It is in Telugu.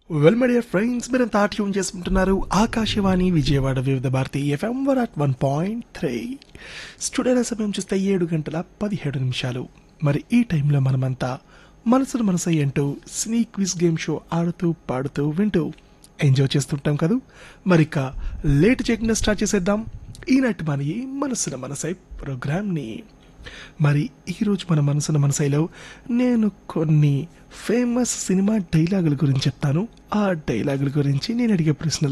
వెల్ మై డియర్ ఫ్రెండ్స్ మీరంతా ట్యూన్ చేసుకుంటున్నారు Akashvani Vijayawada Vividh Bharati FM one at one point three studio సమయం చూస్తే ఏడు గంటల పదిహేడు నిమిషాలు మరి ఈ టైంలో మనమంతా మనసును మనసు అంటూ సినీ క్విజ్ గేమ్ షో ఆడుతూ పాడుతూ వింటూ ఎంజాయ్ చేస్తుంటాం కదూ మరి ఇక లేట్ చేయకుండా స్టార్ట్ చేసేద్దాం ఈనాటి మన ఈ మనసున మనసై ప్రోగ్రామ్ని మరి ఈరోజు మన మనసున మనసైలో నేను కొన్ని ఫేమస్ సినిమా డైలాగుల గురించి చెప్తాను ఆ డైలాగుల గురించి నేను అడిగే ప్రశ్నలు